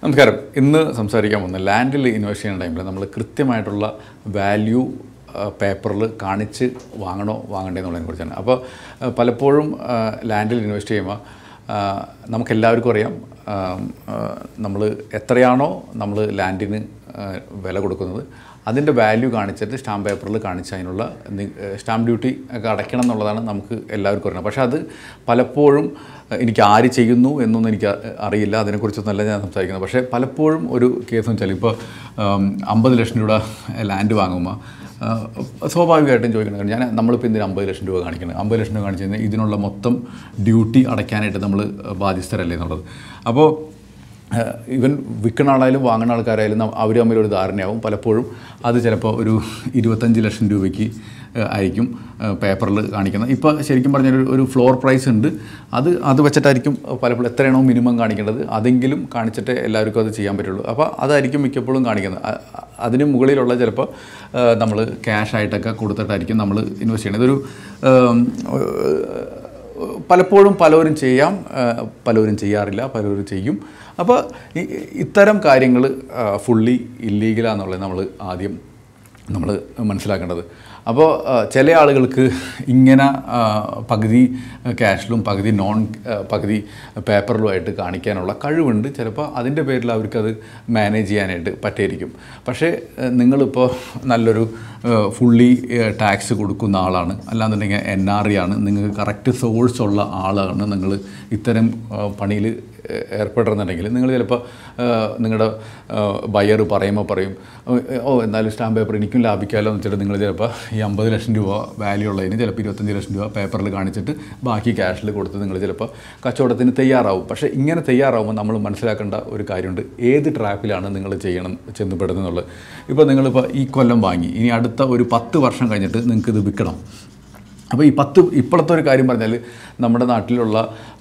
നമസ്കാരം ഇന്ന് സംസാരിക്കാൻ പോകുന്ന ലാൻഡിൽ ഇൻവെസ്റ്റ് ചെയ്യുന്ന ടൈമിൽ നമ്മൾ കൃത്യമായിട്ടുള്ള വാല്യൂ പേപ്പറിൽ കാണിച്ച് വാങ്ങണോ വാങ്ങണ്ടേ എന്നുള്ളതിനെ കുറിച്ചാണ് അപ്പോൾ ആ, പലപ്പോഴും ലാൻഡിൽ ഇൻവെസ്റ്റ് ചെയ്യുമ്പോൾ നമുക്ക് എല്ലാവർക്കും അറിയാം നമ്മൾ എത്രയാണോ നമ്മൾ ലാൻഡിന് ആ, വില കൊടുക്കുന്നത് അതിൻ്റെ വാല്യൂ കാണിച്ചിട്ട് സ്റ്റാമ്പ് പേപ്പറിൽ കാണിച്ച് അതിനുള്ള നി- സ്റ്റാമ്പ് ഡ്യൂട്ടി ഒക്കെ അടയ്ക്കണം എന്നുള്ളതാണ് നമുക്ക് എല്ലാവർക്കും അറിയണം പക്ഷേ അത് പലപ്പോഴും എനിക്ക് ആര് ചെയ്യുന്നു എന്നൊന്നും എനിക്ക് അ- അറിയില്ല അതിനെക്കുറിച്ചൊന്നല്ല ഞാൻ സംസാരിക്കുന്നത് പക്ഷേ പലപ്പോഴും ഒരു കേസ് എന്ന് വെച്ചാൽ ഇപ്പോൾ അമ്പത് ലക്ഷം രൂപ ലാൻഡ് വാങ്ങുമ്പോൾ ആ, സ്വാഭാവികമായിട്ടും ചോദിക്കണം ഞാൻ നമ്മളിപ്പോൾ എന്തിനാ അമ്പത് ലക്ഷം രൂപ കാണിക്കുന്നത് അമ്പത് ലക്ഷം രൂപ കാണിച്ചു കഴിഞ്ഞാൽ ഇതിനുള്ള മൊത്തം ഡ്യൂട്ടി അടയ്ക്കാനായിട്ട് നമ്മൾ ബാധ്യസ്ഥരല്ലേ എന്നുള്ളത് അപ്പോൾ ഇവൻ വിൽക്കുന്ന ആളായാലും വാങ്ങുന്ന ആൾക്കാരായാലും അവർ തമ്മിൽ ഒരു ധാരണയാവും പലപ്പോഴും അത് ചിലപ്പോൾ ഒരു ഇരുപത്തഞ്ച് ലക്ഷം രൂപയ്ക്ക് ഏഹ്, ആയിരിക്കും പേപ്പറിൽ കാണിക്കുന്നത് ഇപ്പോൾ ശരിക്കും പറഞ്ഞാൽ ഒരു- ഒരു ഫ്ലോർ പ്രൈസ് ഉണ്ട് അത് അത് വെച്ചിട്ടായിരിക്കും പലപ്പോഴും എത്രയാണോ മിനിമം കാണിക്കേണ്ടത് അതെങ്കിലും കാണിച്ചിട്ടേ എല്ലാവർക്കും അത് ചെയ്യാൻ പറ്റുള്ളൂ അപ്പോൾ അതായിരിക്കും മിക്കപ്പോഴും കാണിക്കുന്നത് അ- അ- അതിന് മുകളിലുള്ള ചിലപ്പോൾ നമ്മൾ ക്യാഷ് ആയിട്ടൊക്കെ കൊടുത്തിട്ടായിരിക്കും നമ്മൾ ഇൻവെസ്റ്റ് ചെയ്യുന്നത് ഇതൊരു ഏം, പലപ്പോഴും പലരും ചെയ്യാം ആ, പലരും ചെയ്യാറില്ല പലരും ചെയ്യും അപ്പോൾ ഈ- ഇത്തരം കാര്യങ്ങൾ ഫുള്ളി ഇല്ലീഗലാന്നുള്ളത് നമ്മൾ ആദ്യം നമ്മൾ മനസ്സിലാക്കേണ്ടത് അപ്പോൾ ആ, ചില ആളുകൾക്ക് ഇങ്ങനെ ആ, പകുതി ക്യാഷിലും പകുതി നോൺ ആ, പകുതി പേപ്പറിലുമായിട്ട് കാണിക്കാനുള്ള കഴിവുണ്ട് ചിലപ്പോൾ അതിൻ്റെ പേരിൽ അവർക്കത് മാനേജ് ചെയ്യാനായിട്ട് പറ്റിയിരിക്കും പക്ഷേ ആ, നിങ്ങളിപ്പോൾ നല്ലൊരു ഫുള്ളി ടാക്സ് കൊടുക്കുന്ന ആളാണ് അല്ലാന്നുണ്ടെങ്കിൽ എൻ ആർ ഇ ആണ് നിങ്ങൾക്ക് കറക്റ്റ് സോഴ്സ് ഉള്ള ആളാണ് നിങ്ങൾ ഇത്തരം പണിയിൽ ഏർപ്പെടുന്നുണ്ടെങ്കിൽ നിങ്ങൾ ചിലപ്പോൾ നിങ്ങളുടെ ബയർ പറയുമ്പോൾ പറയും "ഓ, ഓ എന്നാലും സ്റ്റാമ്പ് പേപ്പർ എനിക്കും ലാഭിക്കാമല്ലോ എന്ന് വെച്ചിട്ട് നിങ്ങൾ ചിലപ്പോൾ ഈ അമ്പത് ലക്ഷം രൂപ വാല്യൂ ഉള്ളതിന് ചിലപ്പോൾ ഇരുപത്തഞ്ച് ലക്ഷം രൂപ പേപ്പറിൽ കാണിച്ചിട്ട് ബാക്കി ക്യാഷിൽ കൊടുത്ത് നിങ്ങൾ ചിലപ്പോൾ കച്ചവടത്തിന് തയ്യാറാവും പക്ഷേ ഇങ്ങനെ തയ്യാറാവുമ്പോൾ നമ്മൾ മനസ്സിലാക്കേണ്ട ഒരു കാര്യമുണ്ട് ഏത് ട്രാപ്പിലാണ് നിങ്ങൾ ചെയ്യണം ചെന്നപ്പെടുന്നത് എന്നുള്ളത് ഇപ്പോൾ നിങ്ങളിപ്പോൾ ഈ കൊല്ലം വാങ്ങി ഇനി അടുത്ത ഒരു പത്ത് വർഷം കഴിഞ്ഞിട്ട് നിങ്ങൾക്ക് ഇത് വിൽക്കണം അപ്പോൾ ഈ പത്ത് ഇപ്പോഴത്തെ ഒരു കാര്യം പറഞ്ഞാൽ നമ്മുടെ നാട്ടിലുള്ള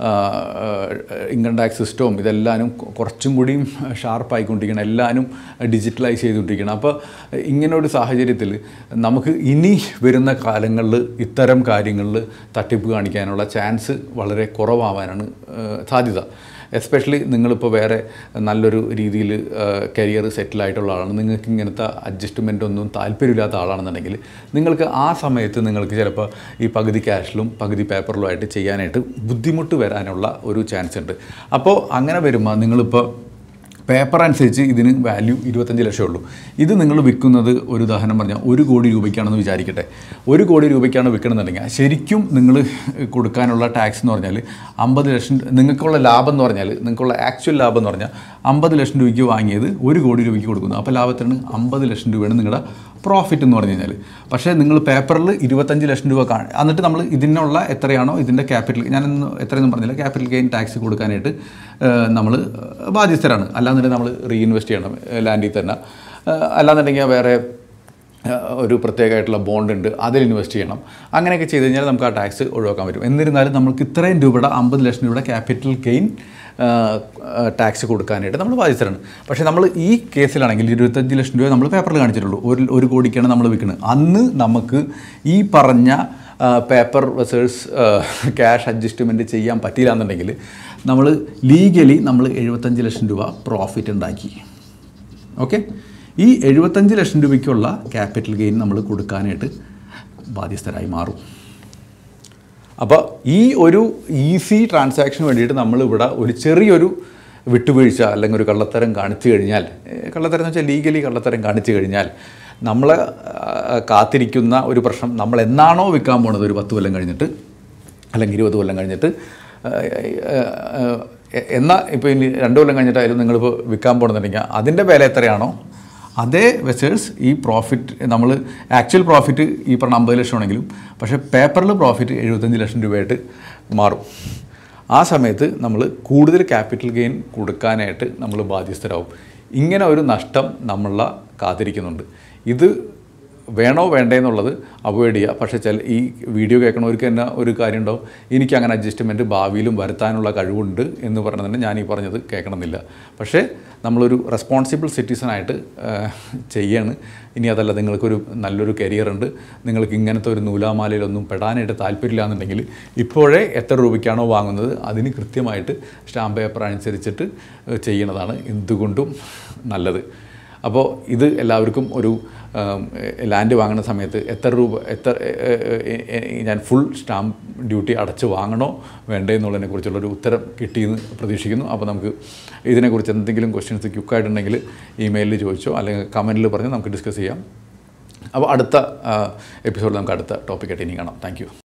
ഇൻകം ടാക്സ് സിസ്റ്റവും ഇതെല്ലാനും കൊ- കുറച്ചും കൂടിയും ഷാർപ്പായിക്കൊണ്ടിരിക്കണം എല്ലാനും ഡിജിറ്റലൈസ് ചെയ്തുകൊണ്ടിരിക്കണം അപ്പോൾ ഇങ്ങനെ ഒരു സാഹചര്യത്തിൽ നമുക്ക് ഇനി വരുന്ന കാലങ്ങളിൽ ഇത്തരം കാര്യങ്ങളിൽ തട്ടിപ്പ് കാണിക്കാനുള്ള ചാൻസ് വളരെ കുറവാവാനാണ് ആ, സാധ്യത എസ്പെഷ്യലി നിങ്ങളിപ്പോൾ വേറെ നല്ലൊരു രീതിയിൽ കരിയർ സെറ്റിലായിട്ടുള്ള ആളാണ് നിങ്ങൾക്ക് ഇങ്ങനത്തെ അഡ്ജസ്റ്റ്മെൻ്റ് ഒന്നും താല്പര്യമില്ലാത്ത ആളാണെന്നുണ്ടെങ്കിൽ നിങ്ങൾക്ക് ആ സമയത്ത് നിങ്ങൾക്ക് ചിലപ്പോൾ ഈ പകുതി ക്യാഷിലും പകുതി പേപ്പറിലുമായിട്ട് ചെയ്യാനായിട്ട് ബുദ്ധിമുട്ട് വരാനുള്ള ഒരു ചാൻസ് ഉണ്ട് അപ്പോൾ അങ്ങനെ വരുമ്പോൾ നിങ്ങളിപ്പോൾ പേപ്പർ അനുസരിച്ച് ഇതിന് വാല്യൂ ഇരുപത്തഞ്ച് ലക്ഷമേ ഉള്ളൂ ഇത് നിങ്ങൾ വിൽക്കുന്നത് ഒരു ഉദാഹരണം പറഞ്ഞാൽ ഒരു കോടി രൂപയ്ക്കാണെന്ന് വിചാരിക്കട്ടെ ഒരു കോടി രൂപയ്ക്കാണ് വിൽക്കണമെന്നുണ്ടെങ്കിൽ ശരിക്കും നിങ്ങൾ കൊടുക്കാനുള്ള ടാക്സ് എന്ന് പറഞ്ഞാൽ അമ്പത് ലക്ഷം നിങ്ങൾക്കുള്ള ലാഭം എന്ന് പറഞ്ഞാൽ നിങ്ങൾക്കുള്ള ആക്ച്വൽ ലാഭം എന്ന് പറഞ്ഞാൽ അമ്പത് ലക്ഷം രൂപയ്ക്ക് വാങ്ങിയത് ഒരു കോടി രൂപയ്ക്ക് കൊടുക്കുന്നു അപ്പോൾ ലാഭത്തിന് അമ്പത് ലക്ഷം രൂപയാണ് നിങ്ങളുടെ പ്രോഫിറ്റ് എന്ന് പറഞ്ഞു കഴിഞ്ഞാൽ പക്ഷേ നിങ്ങൾ പേപ്പറിൽ ഇരുപത്തഞ്ച് ലക്ഷം രൂപ കാണും എന്നിട്ട് നമ്മൾ ഇതിനുള്ള എത്രയാണോ ഇതിൻ്റെ ക്യാപിറ്റൽ ഞാനൊന്നും എത്രയൊന്നും പറഞ്ഞില്ല ക്യാപിറ്റൽ ഗെയിൻ ടാക്സ് കൊടുക്കാനായിട്ട് നമ്മൾ ബാധ്യസ്ഥരാണ് അല്ലാന്നുണ്ടെങ്കിൽ നമ്മൾ റീഇൻവെസ്റ്റ് ചെയ്യണം ലാൻഡിൽ തന്നെ ഏഹ് അല്ലാന്നുണ്ടെങ്കിൽ വേറെ ഏഹ് ഒരു പ്രത്യേകമായിട്ടുള്ള ബോണ്ട് ഉണ്ട് അതിൽ ഇൻവെസ്റ്റ് ചെയ്യണം അങ്ങനെയൊക്കെ ചെയ്ത് കഴിഞ്ഞാൽ നമുക്ക് ആ ടാക്സ് ഒഴിവാക്കാൻ പറ്റും എന്നിരുന്നാലും നമുക്ക് ഇത്രയും രൂപയുടെ അമ്പത് ലക്ഷം രൂപയുടെ ക്യാപിറ്റൽ ഗെയിൻ ടാക്സ് കൊടുക്കാനായിട്ട് നമ്മൾ ബാധ്യസ്ഥരാണ് പക്ഷേ നമ്മൾ ഈ കേസിലാണെങ്കിൽ ഇരുപത്തഞ്ച് ലക്ഷം രൂപ നമ്മൾ പേപ്പറിൽ കാണിച്ചിട്ടുള്ളൂ ഒരു ഒരു കോടിക്കാണ് നമ്മൾ വിൽക്കുന്നത് അന്ന് നമുക്ക് ഈ പറഞ്ഞ പേപ്പർ വെസേഴ്സ് ക്യാഷ് അഡ്ജസ്റ്റ്മെൻറ്റ് ചെയ്യാൻ പറ്റില്ല എന്നുണ്ടെങ്കിൽ നമ്മൾ ലീഗലി നമ്മൾ എഴുപത്തഞ്ച് ലക്ഷം രൂപ പ്രോഫിറ്റ് ഉണ്ടാക്കി ഓക്കെ ഈ എഴുപത്തഞ്ച് ലക്ഷം രൂപയ്ക്കുള്ള ക്യാപിറ്റൽ ഗെയിൻ നമ്മൾ കൊടുക്കാനായിട്ട് ബാധ്യസ്ഥരായി മാറും അപ്പോൾ ഈ ഒരു ഈസി ട്രാൻസാക്ഷന് വേണ്ടിയിട്ട് നമ്മളിവിടെ ഒരു ചെറിയൊരു വിട്ടുവീഴ്ച അല്ലെങ്കിൽ ഒരു കള്ളത്തരം കാണിച്ചു കഴിഞ്ഞാൽ ഏഹ് കള്ളത്തരം എന്ന് വെച്ചാൽ ലീഗലി കള്ളത്തരം കാണിച്ചു കഴിഞ്ഞാൽ നമ്മളെ ആ, കാത്തിരിക്കുന്ന ഒരു പ്രശ്നം നമ്മൾ എന്നാണോ വിൽക്കാൻ പോണത് ഒരു പത്ത് കൊല്ലം കഴിഞ്ഞിട്ട് അല്ലെങ്കിൽ ഇരുപത് കൊല്ലം കഴിഞ്ഞിട്ട് എന്നാൽ ഇപ്പോൾ ഇനി രണ്ട് കൊല്ലം കഴിഞ്ഞിട്ടായാലും നിങ്ങളിപ്പോൾ വിൽക്കാൻ പോകണമെന്നുണ്ടെങ്കിൽ അതിൻ്റെ വില എത്രയാണോ അതേ വെസേഴ്സ് ഈ പ്രോഫിറ്റ് നമ്മൾ ആക്ച്വൽ പ്രോഫിറ്റ് ഈ പറഞ്ഞ അമ്പത് ലക്ഷം ആണെങ്കിലും പക്ഷേ പേപ്പറിൽ പ്രോഫിറ്റ് എഴുപത്തഞ്ച് ലക്ഷം രൂപയായിട്ട് മാറും ആ സമയത്ത് നമ്മൾ കൂടുതൽ ക്യാപിറ്റൽ ഗെയിൻ കൊടുക്കാനായിട്ട് നമ്മൾ ബാധ്യസ്ഥരാകും ഇങ്ങനെ ഒരു നഷ്ടം നമ്മളെ കാത്തിരിക്കുന്നുണ്ട് ഇത് വേണോ വേണ്ടേ എന്നുള്ളത് അവോയ്ഡ് ചെയ്യുക പക്ഷേ ചില ഈ വീഡിയോ കേൾക്കണവർക്ക് തന്നെ ഒരു കാര്യം ഉണ്ടാവും എനിക്ക് അങ്ങനെ അഡ്ജസ്റ്റ്മെൻറ്റ് ഭാവിയിലും വരുത്താനുള്ള കഴിവുണ്ട് എന്ന് പറഞ്ഞതിന് ഞാൻ ഈ പറഞ്ഞത് കേൾക്കണമെന്നില്ല പക്ഷേ നമ്മളൊരു റെസ്പോൺസിബിൾ സിറ്റിസണായിട്ട് ചെയ്യാണ് ഇനി അതല്ല നിങ്ങൾക്കൊരു നല്ലൊരു കരിയർ ഉണ്ട് നിങ്ങൾക്ക് ഇങ്ങനത്തെ ഒരു നൂലാമാലയിലൊന്നും പെടാനായിട്ട് താല്പര്യമില്ല എന്നുണ്ടെങ്കിൽ ഇപ്പോഴേ എത്ര രൂപയ്ക്കാണോ വാങ്ങുന്നത് അതിന് കൃത്യമായിട്ട് സ്റ്റാമ്പ് പേപ്പർ അനുസരിച്ചിട്ട് ചെയ്യണതാണ് എന്തുകൊണ്ടും നല്ലത് അപ്പോൾ ഇത് എല്ലാവർക്കും ഒരു ലാൻഡ് വാങ്ങുന്ന സമയത്ത് എത്ര രൂപ എത്ര ഏ, ഏ, ഏ, ഞാൻ ഫുൾ സ്റ്റാമ്പ് ഡ്യൂട്ടി അടച്ച് വാങ്ങണോ വേണ്ടേ എന്നുള്ളതിനെ കുറിച്ചുള്ളൊരു ഉത്തരം കിട്ടിയെന്ന് പ്രതീക്ഷിക്കുന്നു അപ്പോൾ നമുക്ക് ഇതിനെക്കുറിച്ച് എന്തെങ്കിലും ക്വസ്റ്റ്യൻസ് ക്യുക്കായിട്ടുണ്ടെങ്കിൽ ഇമെയിലിൽ ചോദിച്ചോ അല്ലെങ്കിൽ കമൻറ്റിൽ പറഞ്ഞ് നമുക്ക് ഡിസ്കസ് ചെയ്യാം അപ്പോൾ അടുത്ത എപ്പിസോഡിൽ നമുക്ക് അടുത്ത ടോപ്പിക്കായിട്ട് ഇനി കാണാം താങ്ക്